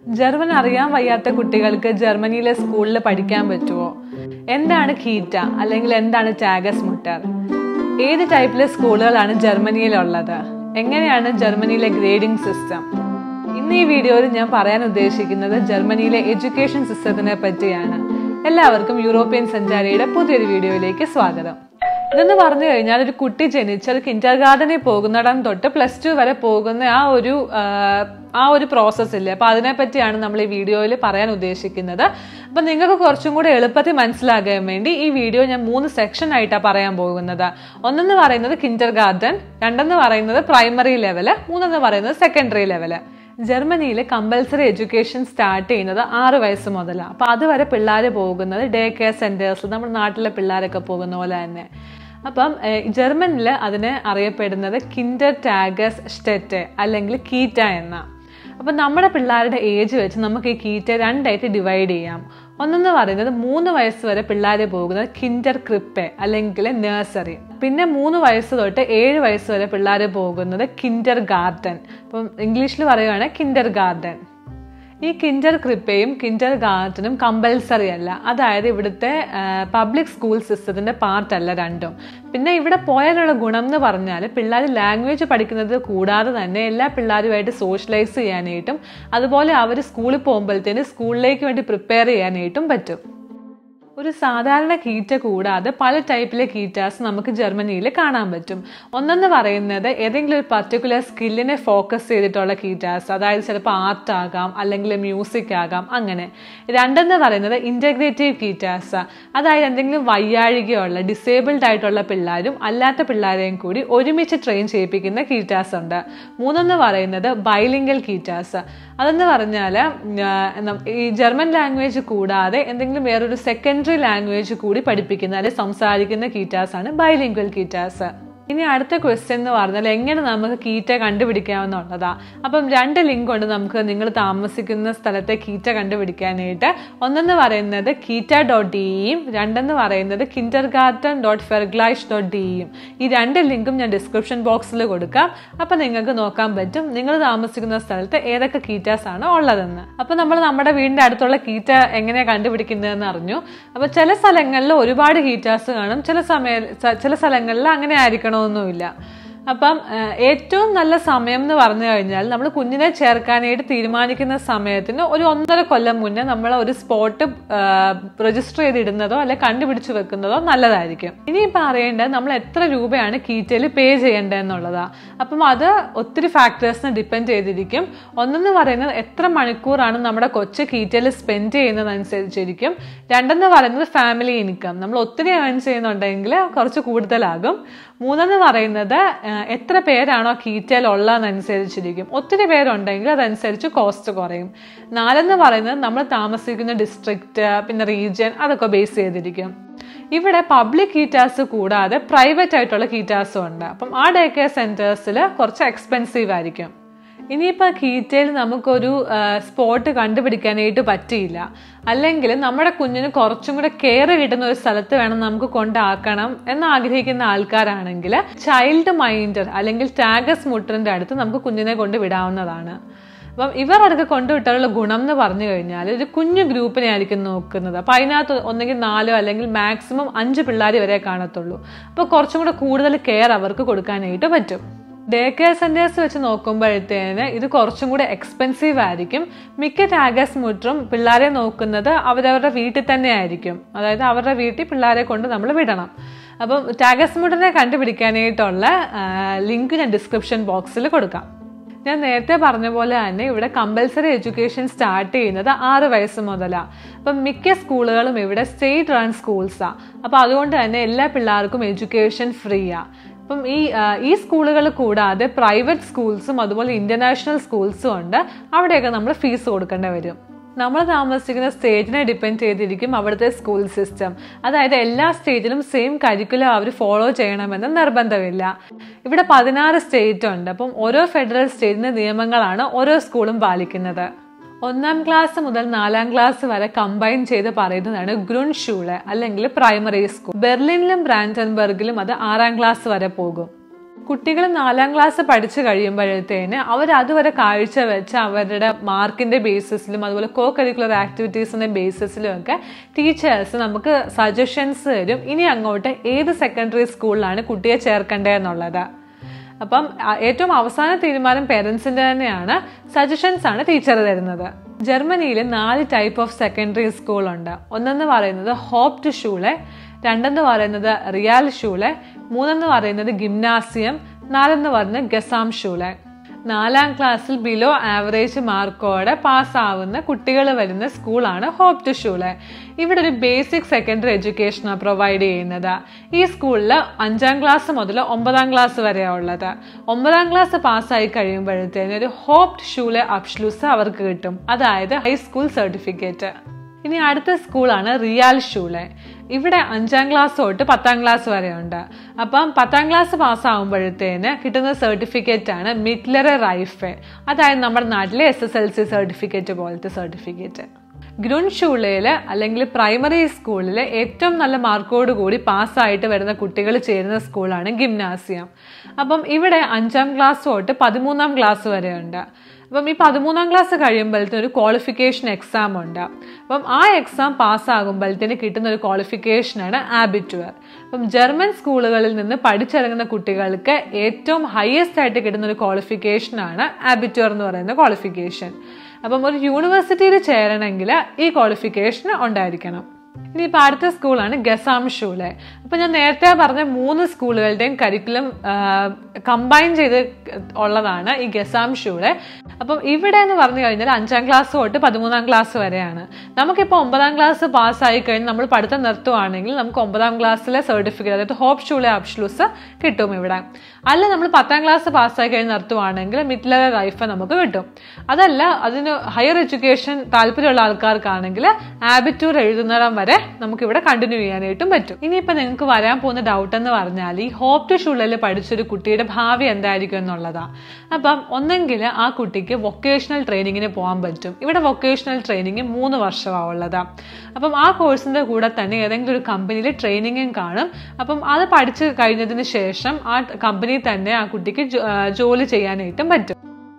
German അറിയാൻ വയ്യാത്ത കുട്ടികൾക്ക് ജർമ്മനിയിലെ സ്കൂളിൽ പഠിക്കാൻ പറ്റുമോ എന്താണ് കീറ്റ അല്ലെങ്കിൽ എന്താണ് ടാഗസ് മുട്ടർ ഏത് ടൈപ്പിലെ സ്കൂളുകളാണ് ജർമ്മനിയിലുള്ളത് എങ്ങനെയാണ് ജർമ്മനിയിലെ ഗ്രേഡിംഗ് സിസ്റ്റം ഇന്ന് ഈ വീഡിയോയിൽ ഞാൻ പറയാൻ ഉദ്ദേശിക്കുന്നത് ജർമ്മനിയിലെ എഡ്യൂക്കേഷൻ സിസ്റ്റത്തിനെ പറ്റിയാണ് എല്ലാവർക്കും യൂറോപ്യൻ സഞ്ചാരിയുടെ പുതിയൊരു വീഡിയോയിലേക്ക് സ്വാഗതം ഇതെന്ന് പറഞ്ഞു കഴിഞ്ഞാൽ ഒരു കുട്ടി ജനിച്ചാൽ കിൻഡർ ഗാർഡനിൽ പോകുന്നിടം തൊട്ട് പ്ലസ് ടു വരെ പോകുന്ന ആ ഒരു ആ, ആ ഒരു പ്രോസസ്സ് ഇല്ലേ അപ്പൊ അതിനെ പറ്റിയാണ് നമ്മൾ ഈ വീഡിയോയിൽ പറയാൻ ഉദ്ദേശിക്കുന്നത് അപ്പൊ നിങ്ങൾക്ക് കുറച്ചും കൂടെ എളുപ്പത്തിൽ മനസ്സിലാകാൻ വേണ്ടി ഈ വീഡിയോ ഞാൻ മൂന്ന് സെക്ഷൻ ആയിട്ടാണ് പറയാൻ പോകുന്നത് ഒന്നെന്ന് പറയുന്നത് കിൻഡർ ഗാർഡൻ രണ്ടെന്ന് പറയുന്നത് പ്രൈമറി ലെവല് മൂന്നെന്ന് പറയുന്നത് സെക്കൻഡറി ലെവല് ജർമ്മനിയിൽ കമ്പൽസറി എഡ്യൂക്കേഷൻ സ്റ്റാർട്ട് ചെയ്യുന്നത് ആറ് വയസ്സ് മുതലാണ് അപ്പോൾ അതുവരെ പിള്ളേർ പോകുന്നത് ഡേ കെയർ സെൻറ്റേഴ്സ് നമ്മുടെ നാട്ടിലെ പിള്ളേരൊക്കെ പോകുന്ന പോലെ തന്നെ അപ്പം ജർമ്മനിൽ അതിനെ അറിയപ്പെടുന്നത് കിൻഡർ ടാഗസ് സ്റ്റെറ്റ് അല്ലെങ്കിൽ കീറ്റ എന്ന അപ്പം നമ്മുടെ പിള്ളേരുടെ ഏജ് വെച്ച് നമുക്ക് ഈ കീറ്റ രണ്ടായിട്ട് ഡിവൈഡ് ചെയ്യാം ഒന്നെന്ന് പറയുന്നത് മൂന്ന് വയസ്സ് വരെ പിള്ളേർ പോകുന്നത് കിൻഡർ ക്രിപ്പെ അല്ലെങ്കിൽ നഴ്സറി പിന്നെ മൂന്ന് വയസ്സ് തൊട്ട് ഏഴ് വയസ്സ് വരെ പിള്ളേർ പോകുന്നത് കിൻഡർ ഗാർഡൻ ഇപ്പം ഇംഗ്ലീഷിൽ പറയുകയാണെങ്കിൽ കിൻഡർ ഗാർഡൻ ഈ കിൻഡർ ക്രിപ്പയും കിൻഡർ ഗാർഡനും കമ്പൽസറി അല്ല അതായത് ഇവിടുത്തെ പബ്ലിക് സ്കൂൾ സിസ്റ്റത്തിന്റെ പാർട്ടല്ല രണ്ടും പിന്നെ ഇവിടെ പോയാലുള്ള ഗുണം എന്ന് പറഞ്ഞാൽ പിള്ളേർ ലാംഗ്വേജ് പഠിക്കുന്നത് കൂടാതെ തന്നെ എല്ലാ പിള്ളേരുമായിട്ട് സോഷ്യലൈസ് ചെയ്യാനായിട്ടും അതുപോലെ അവർ സ്കൂളിൽ പോകുമ്പോഴത്തേന് സ്കൂളിലേക്ക് വേണ്ടി പ്രിപ്പയർ ചെയ്യാനായിട്ടും പറ്റും ഒരു സാധാരണ കീറ്റ കൂടാതെ പല ടൈപ്പിലെ കീറ്റാസ് നമുക്ക് ജർമ്മനിയിൽ കാണാൻ പറ്റും ഒന്നെന്ന് പറയുന്നത് ഏതെങ്കിലും ഒരു പർട്ടിക്കുലർ സ്കില്ലിനെ ഫോക്കസ് ചെയ്തിട്ടുള്ള കീറ്റാസ് അതായത് ചിലപ്പോൾ ആർട്ട് ആകാം അല്ലെങ്കിൽ മ്യൂസിക് ആകാം അങ്ങനെ രണ്ടെന്ന് പറയുന്നത് ഇൻറ്റഗ്രേറ്റീവ് കീറ്റാസ് അതായത് എന്തെങ്കിലും വയ്യാഴികയുള്ള ഡിസേബിൾഡ് ആയിട്ടുള്ള പിള്ളേരും അല്ലാത്ത പിള്ളേരെയും കൂടി ഒരുമിച്ച് ട്രെയിൻ ചെയ്യിപ്പിക്കുന്ന കീറ്റാസ് ഉണ്ട് മൂന്നെന്ന് പറയുന്നത് ബൈലിംഗൽ കീറ്റാസ് അതെന്ന് പറഞ്ഞാൽ ഈ ജർമ്മൻ ലാംഗ്വേജ് കൂടാതെ എന്തെങ്കിലും വേറൊരു സെക്കൻഡറി ലാംഗ്വേജ് കൂടി പഠിപ്പിക്കുന്ന അല്ലെങ്കിൽ സംസാരിക്കുന്ന കീറ്റാസ് ആണ് ബൈലിംഗ്വൽ കീറ്റാസ് ഇനി അടുത്ത ക്വസ്റ്റ്യൻ എന്ന് പറഞ്ഞാൽ എങ്ങനെ നമുക്ക് കീറ്റ കണ്ടുപിടിക്കാമെന്നുള്ളതാ അപ്പം രണ്ട് ലിങ്ക് ഉണ്ട് നമുക്ക് നിങ്ങൾ താമസിക്കുന്ന സ്ഥലത്തെ കീറ്റ കണ്ടുപിടിക്കാനായിട്ട് ഒന്നെന്ന് പറയുന്നത് കീറ്റ ഡോട്ട് ഡിയും രണ്ടെന്ന് പറയുന്നത് കിൻഡർ ഗാർഡൻ ഡോട്ട് ഫെർഗ്ലൈഷ് ഡോട്ട് ഡിയും ഈ രണ്ട് ലിങ്കും ഞാൻ ഡിസ്ക്രിപ്ഷൻ ബോക്സിൽ കൊടുക്കാം അപ്പം നിങ്ങൾക്ക് നോക്കാൻ പറ്റും നിങ്ങൾ താമസിക്കുന്ന സ്ഥലത്ത് ഏതൊക്കെ കീറ്റാസ് ആണ് ഉള്ളതെന്ന് അപ്പം നമ്മൾ നമ്മുടെ വീടിൻ്റെ അടുത്തുള്ള കീറ്റ എങ്ങനെയാണ് കണ്ടുപിടിക്കുന്നതെന്ന് അറിഞ്ഞു അപ്പോൾ ചില സ്ഥലങ്ങളിൽ ഒരുപാട് കീറ്റാസ് കാണും ചില സമയ ചില സ്ഥലങ്ങളിൽ അങ്ങനെ ആയിരിക്കണമെന്നുമില്ല അപ്പം ഏഹ്, ഏറ്റവും നല്ല സമയം എന്ന് പറഞ്ഞു കഴിഞ്ഞാൽ നമ്മൾ കുഞ്ഞിനെ ചേർക്കാനായിട്ട് തീരുമാനിക്കുന്ന സമയത്തിന് ഒരു ഒന്നര കൊല്ലം മുന്നേ നമ്മൾ ഒരു സ്പോട്ട് രജിസ്റ്റർ ചെയ്തിടുന്നതോ അല്ലെ കണ്ടുപിടിച്ച് വെക്കുന്നതോ നല്ലതായിരിക്കും ഇനിയിപ്പോൾ അറിയേണ്ടത് നമ്മൾ എത്ര രൂപയാണ് കീറ്റയിൽ പേ ചെയ്യേണ്ടതെന്നുള്ളതാ അപ്പം അത് ഒത്തിരി ഫാക്ടേഴ്സിനെ ഡിപ്പെൻഡ് ചെയ്തിരിക്കും ഒന്നെന്ന് പറയുന്നത് എത്ര മണിക്കൂറാണ് നമ്മുടെ കൊച്ച് കീറ്റയിൽ സ്പെൻഡ് ചെയ്യുന്നതനുസരിച്ചിരിക്കും രണ്ടെന്ന് പറയുന്നത് ഫാമിലി ഇൻകം നമ്മൾ ഒത്തിരി ഏൺ ചെയ്യുന്നുണ്ടെങ്കിൽ കുറച്ച് കൂടുതലാകും മൂന്നെന്ന് പറയുന്നത് ഏഹ്, എത്ര പേരാണോ കീറ്റയിൽ ഉള്ളതെന്നനുസരിച്ചിരിക്കും ഒത്തിരി പേരുണ്ടെങ്കിൽ അതനുസരിച്ച് കോസ്റ്റ് കുറയും നാലെന്ന് പറയുന്നത് നമ്മൾ താമസിക്കുന്ന ഡിസ്ട്രിക്റ്റ് പിന്നെ റീജിയൻ അതൊക്കെ ബേസ് ചെയ്തിരിക്കും ഇവിടെ പബ്ലിക് കീറ്റാസ് കൂടാതെ പ്രൈവറ്റ് ആയിട്ടുള്ള കീറ്റാസും ഉണ്ട് അപ്പം ആ ഡേ കെയർ സെൻറ്റേഴ്സിൽ കുറച്ച് എക്സ്പെൻസീവ് ആയിരിക്കും ഇനിയിപ്പോൾ കീറ്റയിൽ നമുക്കൊരു സ്പോട്ട് കണ്ടുപിടിക്കാനായിട്ട് പറ്റിയില്ല അല്ലെങ്കിൽ നമ്മുടെ കുഞ്ഞിന് കുറച്ചും കൂടെ കെയർ കിട്ടുന്ന ഒരു സ്ഥലത്ത് വേണം നമുക്ക് കൊണ്ടാക്കണം എന്ന് ആഗ്രഹിക്കുന്ന ആൾക്കാരാണെങ്കിൽ ചൈൽഡ് മൈൻഡർ അല്ലെങ്കിൽ ടാഗസ് മുട്ടറിൻ്റെ അടുത്ത് നമുക്ക് കുഞ്ഞിനെ കൊണ്ട് വിടാവുന്നതാണ് അപ്പം ഇവർ അതൊക്കെ കൊണ്ടുവിട്ടാലുള്ള ഗുണം എന്ന് പറഞ്ഞു കഴിഞ്ഞാൽ ഒരു കുഞ്ഞു ഗ്രൂപ്പിനെ ആയിരിക്കും നോക്കുന്നത് അപ്പം അതിനകത്ത് ഒന്നെങ്കിൽ നാലോ അല്ലെങ്കിൽ മാക്സിമം അഞ്ച് പിള്ളേർ വരെ കാണത്തുള്ളൂ അപ്പോൾ കുറച്ചും കൂടെ കൂടുതൽ കെയർ അവർക്ക് കൊടുക്കാനായിട്ട് പറ്റും ഡേ കെയർ സെന്റേഴ്സ് വെച്ച് നോക്കുമ്പോഴത്തേന് ഇത് കുറച്ചും കൂടെ എക്സ്പെൻസീവ് ആയിരിക്കും മിക്ക ടാഗസ് മുറ്റും പിള്ളേരെ നോക്കുന്നത് അവരവരുടെ വീട്ടിൽ തന്നെ ആയിരിക്കും അതായത് അവരുടെ വീട്ടിൽ പിള്ളേരെ കൊണ്ട് നമ്മൾ വിടണം അപ്പം ടാഗസ് മുട്ടിനെ കണ്ടുപിടിക്കാനായിട്ടുള്ള ലിങ്ക് ഞാൻ ഡിസ്ക്രിപ്ഷൻ ബോക്സിൽ കൊടുക്കാം ഞാൻ നേരത്തെ പറഞ്ഞ പോലെ തന്നെ ഇവിടെ കമ്പൽസറി എഡ്യൂക്കേഷൻ സ്റ്റാർട്ട് ചെയ്യുന്നത് ആറ് വയസ്സ് മുതലാണ് അപ്പം മിക്ക സ്കൂളുകളും ഇവിടെ സ്റ്റേറ്റ് റൺ സ്കൂൾസാണ് അപ്പോൾ അതുകൊണ്ട് തന്നെ എല്ലാ പിള്ളേർക്കും എഡ്യൂക്കേഷൻ ഫ്രീയാണ് അപ്പം ഈ ആ, ഈ സ്കൂളുകൾ കൂടാതെ പ്രൈവറ്റ് സ്കൂൾസും അതുപോലെ ഇൻ്റർനാഷണൽ സ്കൂൾസും ഉണ്ട് അവിടെയൊക്കെ നമ്മൾ ഫീസ് കൊടുക്കേണ്ടി വരും നമ്മൾ താമസിക്കുന്ന സ്റ്റേറ്റിനെ ഡിപ്പെൻഡ് ചെയ്തിരിക്കും അവിടുത്തെ സ്കൂൾ സിസ്റ്റം അതായത് എല്ലാ സ്റ്റേറ്റിലും സെയിം കരിക്കുലം അവർ ഫോളോ ചെയ്യണമെന്ന് നിർബന്ധമില്ല ഇവിടെ പതിനാറ് സ്റ്റേറ്റ് ഉണ്ട് അപ്പം ഓരോ ഫെഡറൽ സ്റ്റേറ്റിന്റെ നിയമങ്ങളാണ് ഓരോ സ്കൂളും പാലിക്കുന്നത് ഒന്നാം ക്ലാസ് മുതൽ നാലാം ക്ലാസ് വരെ കമ്പൈൻ ചെയ്ത് പറയുന്നതാണ് ഗ്രൂൺ ഷൂള് അല്ലെങ്കിൽ പ്രൈമറി സ്കൂൾ ബെർലിനിലും ബ്രാൻഡൻബർഗിലും അത് ആറാം ക്ലാസ് വരെ പോകും കുട്ടികൾ നാലാം ക്ലാസ് പഠിച്ചു കഴിയുമ്പോഴത്തേന് അവർ അതുവരെ കാഴ്ച വെച്ച് അവരുടെ മാർക്കിന്റെ ബേസിസിലും അതുപോലെ കോ കരിക്കുലർ ആക്ടിവിറ്റീസിന്റെ ബേസിസിലും ഒക്കെ ടീച്ചേഴ്സ് നമുക്ക് സജഷൻസ് തരും ഇനി അങ്ങോട്ട് ഏത് സെക്കൻഡറി സ്കൂളിലാണ് കുട്ടിയെ ചേർക്കേണ്ടതെന്നുള്ളത് അപ്പം അ- ഏറ്റവും അവസാന തീരുമാനം പേരൻസിന്റെ തന്നെയാണ് സജഷൻസ് ആണ് ടീച്ചർ തരുന്നത് ജർമ്മനിയിൽ നാല് ടൈപ്പ് ഓഫ് സെക്കൻഡറി സ്കൂൾ ഉണ്ട് ഒന്നെന്ന് പറയുന്നത് ഹോപ്പ് ടു ഷൂളെ രണ്ടെന്ന് പറയുന്നത് റിയാൽ ഷൂളെ മൂന്നെന്ന് പറയുന്നത് ഗിംനാസിയം നാലെന്ന് പറയുന്നത് ഗസാം ഷൂളെ നാലാം ക്ലാസ്സിൽ ബിലോ ആവറേജ് മാർക്കോടെ പാസ്സാവുന്ന കുട്ടികൾ വരുന്ന സ്കൂളാണ് ഹോപ്പ് ടു ഷൂളെ ഇവിടെ ഒരു ബേസിക് സെക്കൻഡറി എഡ്യൂക്കേഷനാണ് പ്രൊവൈഡ് ചെയ്യുന്നത് ഈ സ്കൂളിൽ അഞ്ചാം ക്ലാസ് മുതൽ ഒമ്പതാം ക്ലാസ് വരെയാണ് ഉള്ളത് ഒമ്പതാം ക്ലാസ് പാസ്സായി കഴിയുമ്പോഴത്തേന് ഒരു ഹോപ്പ് ഷൂളെ അപ്ഷ്ലൂസ് അവർക്ക് കിട്ടും അതായത് ഹൈസ്കൂൾ സർട്ടിഫിക്കറ്റ് ഇനി അടുത്ത സ്കൂളാണ് റിയാൽ ഷൂളെ ഇവിടെ അഞ്ചാം ക്ലാസ് തൊട്ട് പത്താം ക്ലാസ് വരെ ഉണ്ട് അപ്പം പത്താം ക്ലാസ് പാസ്സാകുമ്പോഴത്തേന് കിട്ടുന്ന സർട്ടിഫിക്കറ്റ് ആണ് മിറ്റ്ലറെ റൈഫെ അതായത് നമ്മുടെ നാട്ടിലെ S S L C certificate പോലത്തെ സർട്ടിഫിക്കറ്റ് ഗ്രൂൺ ഷൂളയിൽ അല്ലെങ്കിൽ പ്രൈമറി സ്കൂളിൽ ഏറ്റവും നല്ല മാർക്കോട് കൂടി പാസ്സായിട്ട് വരുന്ന കുട്ടികൾ ചേരുന്ന സ്കൂളാണ് ഗിംനാസിയം അപ്പം ഇവിടെ അഞ്ചാം ക്ലാസ് തൊട്ട് പതിമൂന്നാം ക്ലാസ് വരെ ഉണ്ട് അപ്പം ഈ പതിമൂന്നാം ക്ലാസ് കഴിയുമ്പോഴത്തേന് ഒരു ക്വാളിഫിക്കേഷൻ എക്സാം ഉണ്ട് അപ്പം ആ എക്സാം പാസ്സാകുമ്പോഴത്തേന് കിട്ടുന്ന ഒരു ക്വാളിഫിക്കേഷനാണ് ആബിറ്റുവർ അപ്പം ജർമ്മൻ സ്കൂളുകളിൽ നിന്ന് പഠിച്ചിറങ്ങുന്ന കുട്ടികൾക്ക് ഏറ്റവും ഹയസ്റ്റ് ആയിട്ട് കിട്ടുന്ന ഒരു ക്വാളിഫിക്കേഷനാണ് ആബിറ്റുവർ എന്ന് പറയുന്ന ക്വാളിഫിക്കേഷൻ അപ്പം ഒരു യൂണിവേഴ്സിറ്റിയിൽ ചേരണമെങ്കിൽ ഈ ക്വാളിഫിക്കേഷൻ ഉണ്ടായിരിക്കണം ഇനിയിപ്പോൾ അടുത്ത സ്കൂളാണ് ഗസാം ഷൂലെ അപ്പം ഞാൻ നേരത്തെ പറഞ്ഞ മൂന്ന് സ്കൂളുകളുടെയും കരിക്കുലം കമ്പൈൻ ചെയ്ത് ഉള്ളതാണ് ഈ ഗസാം ഷൂലെ അപ്പം ഇവിടെ എന്ന് പറഞ്ഞു കഴിഞ്ഞാൽ അഞ്ചാം ക്ലാസ് തൊട്ട് പതിമൂന്നാം ക്ലാസ് വരെയാണ് നമുക്കിപ്പോൾ ഒമ്പതാം ക്ലാസ് പാസ്സായി കഴിഞ്ഞ് നമ്മൾ പഠിത്തം നിർത്തുവാണെങ്കിൽ നമുക്ക് ഒമ്പതാം ക്ലാസ്സിലെ സർട്ടിഫിക്കറ്റ് അതായത് ഹോപ്പ് ഷൂലെ അപ്ഷ്ലൂസ് കിട്ടും ഇവിടെ അല്ല നമ്മൾ പത്താം ക്ലാസ് പാസ്സായി കഴിഞ്ഞ് നിർത്തുവാണെങ്കിൽ മിറ്റ്ലർ റൈഫ് നമുക്ക് കിട്ടും അതല്ല അതിന് ഹയർ എഡ്യൂക്കേഷൻ താല്പര്യമുള്ള ആൾക്കാർക്കാണെങ്കിൽ ആബിറ്റൂർ എഴുതുന്നിടം വരെ നമുക്ക് ഇവിടെ കണ്ടിന്യൂ ചെയ്യാനായിട്ടും പറ്റും ഇനിയിപ്പോൾ നിങ്ങൾക്ക് വരാൻ പോകുന്ന ഡൗട്ട് എന്ന് പറഞ്ഞാൽ ഈ ഹോപ്പ് ടു ഷുള്ളിൽ പഠിച്ചൊരു കുട്ടിയുടെ ഭാവി എന്തായിരിക്കും എന്നുള്ളതാണ് അപ്പം ഒന്നെങ്കിൽ ആ കുട്ടിക്ക് വൊക്കേഷണൽ ട്രെയിനിങ്ങിന് പോകാൻ പറ്റും ഇവിടെ വൊക്കേഷണൽ ട്രെയിനിങ് മൂന്ന് വർഷമാണ് ഉള്ളത് അപ്പം ആ കോഴ്സിൻ്റെ കൂടെ തന്നെ ഏതെങ്കിലും ഒരു കമ്പനിയിൽ ട്രെയിനിങ്ങും കാണും അപ്പം അത് പഠിച്ച് കഴിഞ്ഞതിന് ശേഷം ആ കമ്പനിയിൽ തന്നെ ആ കുട്ടിക്ക് ജോ- ആ, ജോലി ചെയ്യാനായിട്ടും പറ്റും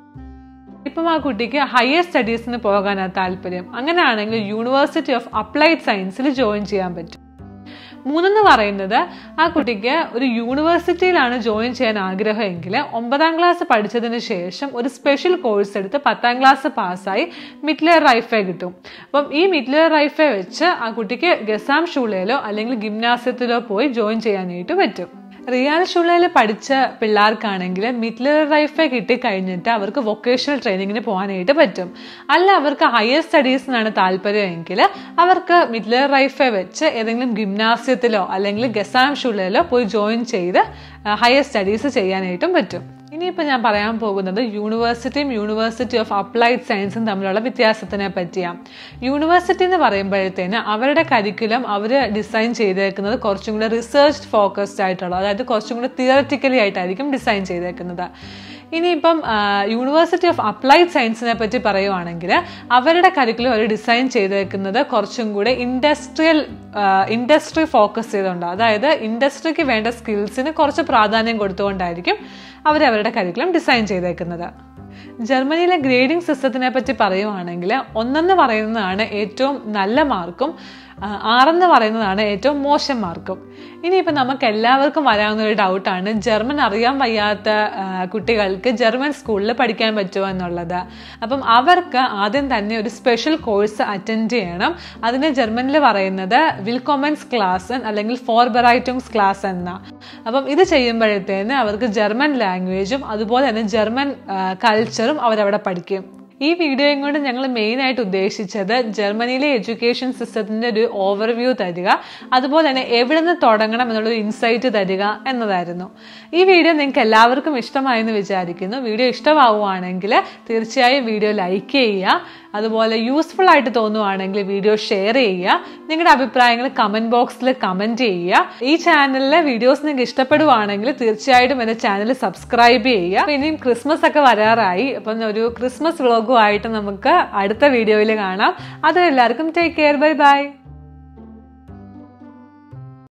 ഇപ്പം ആ കുട്ടിക്ക് ഹയർ സ്റ്റഡീസിന് പോകാനാണ് താല്പര്യം അങ്ങനെയാണെങ്കിൽ യൂണിവേഴ്സിറ്റി ഓഫ് അപ്ലൈഡ് സയൻസിൽ ജോയിൻ ചെയ്യാൻ പറ്റും മൂന്നെന്ന് പറയുന്നത് ആ കുട്ടിക്ക് ഒരു യൂണിവേഴ്സിറ്റിയിലാണ് ജോയിൻ ചെയ്യാൻ ആഗ്രഹമെങ്കിൽ ഒമ്പതാം ക്ലാസ് പഠിച്ചതിന് ശേഷം ഒരു സ്പെഷ്യൽ കോഴ്സ് എടുത്ത് പത്താം ക്ലാസ് പാസ്സായി മിറ്റ്ലർ റൈഫെ കിട്ടും അപ്പം ഈ മിറ്റ്ലർ റൈഫെ വെച്ച് ആ കുട്ടിക്ക് ഗസാം ഷൂളയിലോ അല്ലെങ്കിൽ ഗിംനാസ്യത്തിലോ പോയി ജോയിൻ ചെയ്യാനായിട്ട് പറ്റും റിയാൽ ഷുള്ളയിൽ പഠിച്ച പിള്ളേർക്കാണെങ്കിൽ മിറ്റ്ലർ റൈഫെ കിട്ടിക്കഴിഞ്ഞിട്ട് അവർക്ക് വൊക്കേഷണൽ ട്രെയിനിങ്ങിന് പോകാനായിട്ട് പറ്റും അല്ല അവർക്ക് ഹയർ സ്റ്റഡീസിനാണ് താല്പര്യമെങ്കിൽ അവർക്ക് മിറ്റ്ലർ റൈഫെ വെച്ച് ഏതെങ്കിലും ഗിംനാസ്യത്തിലോ അല്ലെങ്കിൽ ഗസാം ഷുള്ളയിലോ പോയി ജോയിൻ ചെയ്ത് ഹയർ സ്റ്റഡീസ് ചെയ്യാനായിട്ടും പറ്റും ഇനിയിപ്പോൾ ഞാൻ പറയാൻ പോകുന്നത് യൂണിവേഴ്സിറ്റിയും യൂണിവേഴ്സിറ്റി ഓഫ് അപ്ലൈഡ് സയൻസും തമ്മിലുള്ള വ്യത്യാസത്തിനെ പറ്റിയാണ് യൂണിവേഴ്സിറ്റി എന്ന് പറയുമ്പോഴത്തേന് അവരുടെ കരിക്കുലം അവർ ഡിസൈൻ ചെയ്തേക്കുന്നത് കുറച്ചും കൂടെ റിസർച്ച് ഫോക്കസ്ഡ് ആയിട്ടുള്ള അതായത് കുറച്ചും കൂടെ തിയററ്റിക്കലി ആയിട്ടായിരിക്കും ഡിസൈൻ ചെയ്തേക്കുന്നത് ഇനിയിപ്പം യൂണിവേഴ്സിറ്റി ഓഫ് അപ്ലൈഡ് സയൻസിനെ പറ്റി പറയുവാണെങ്കിൽ അവരുടെ കരിക്കുലം അവർ ഡിസൈൻ ചെയ്തേക്കുന്നത് കുറച്ചും കൂടെ ഇൻഡസ്ട്രിയൽ ഇൻഡസ്ട്രി ഫോക്കസ് ചെയ്തുകൊണ്ട് അതായത് ഇൻഡസ്ട്രിക്ക് വേണ്ട സ്കിൽസിന് കുറച്ച് പ്രാധാന്യം കൊടുത്തുകൊണ്ടായിരിക്കും അവർ അവരുടെ കരിക്കുലം ഡിസൈൻ ചെയ്തേക്കുന്നത് ജർമ്മനിയിലെ ഗ്രേഡിംഗ് സിസ്റ്റത്തിനെ പറ്റി പറയുവാണെങ്കിൽ ഒന്നെന്ന് പറയുന്നതാണ് ഏറ്റവും നല്ല മാർക്കും ആ, ആറെന്ന് പറയുന്നതാണ് ഏറ്റവും മോശം മാർക്കും ഇനിയിപ്പോൾ നമുക്ക് എല്ലാവർക്കും വരാവുന്ന ഒരു ഡൗട്ടാണ് ജർമ്മൻ അറിയാൻ വയ്യാത്ത ആ, കുട്ടികൾക്ക് ജർമ്മൻ സ്കൂളിൽ പഠിക്കാൻ പറ്റുമോ എന്നുള്ളത് അപ്പം അവർക്ക് ആദ്യം തന്നെ ഒരു സ്പെഷ്യൽ കോഴ്സ് അറ്റൻഡ് ചെയ്യണം അതിന് ജർമ്മനിൽ പറയുന്നത് വിൽക്കൊമൻസ് ക്ലാസ് അല്ലെങ്കിൽ ഫോർ ബെറൈറ്റൂങ്സ് ക്ലാസ് എന്ന അപ്പം ഇത് ചെയ്യുമ്പോഴത്തേന് അവർക്ക് ജർമ്മൻ ലാംഗ്വേജും അതുപോലെ തന്നെ ജർമ്മൻ കൾച്ചറും അവരവിടെ പഠിക്കും ഈ വീഡിയോയും കൊണ്ട് ഞങ്ങൾ മെയിനായിട്ട് ഉദ്ദേശിച്ചത് ജർമ്മനിയിലെ എഡ്യൂക്കേഷൻ സിസ്റ്റത്തിൻ്റെ ഒരു ഓവർവ്യൂ തരിക അതുപോലെ തന്നെ എവിടെ നിന്ന് തുടങ്ങണം എന്നുള്ളൊരു ഇൻസൈറ്റ് തരിക എന്നതായിരുന്നു ഈ വീഡിയോ നിങ്ങൾക്ക് എല്ലാവർക്കും ഇഷ്ടമായെന്ന് വിചാരിക്കുന്നു വീഡിയോ ഇഷ്ടമാവുകയാണെങ്കിൽ തീർച്ചയായും വീഡിയോ ലൈക്ക് ചെയ്യുക അതുപോലെ യൂസ്ഫുൾ ആയിട്ട് തോന്നുവാണെങ്കിൽ വീഡിയോ ഷെയർ ചെയ്യുക നിങ്ങളുടെ അഭിപ്രായങ്ങൾ കമൻറ്റ് ബോക്സിൽ കമൻറ്റ് ചെയ്യുക ഈ ചാനലിലെ വീഡിയോസ് നിങ്ങൾക്ക് ഇഷ്ടപ്പെടുവാണെങ്കിൽ തീർച്ചയായിട്ടും എൻ്റെ ചാനൽ സബ്സ്ക്രൈബ് ചെയ്യുക അപ്പോൾ ഇനിയും ക്രിസ്മസ് ഒക്കെ വരാറായി അപ്പം ഒരു ക്രിസ്മസ് വ്ളോഗും ആയിട്ട് നമുക്ക് അടുത്ത വീഡിയോയിൽ കാണാം അത് എല്ലാവർക്കും ടേക്ക് കെയർ ബൈ ബൈ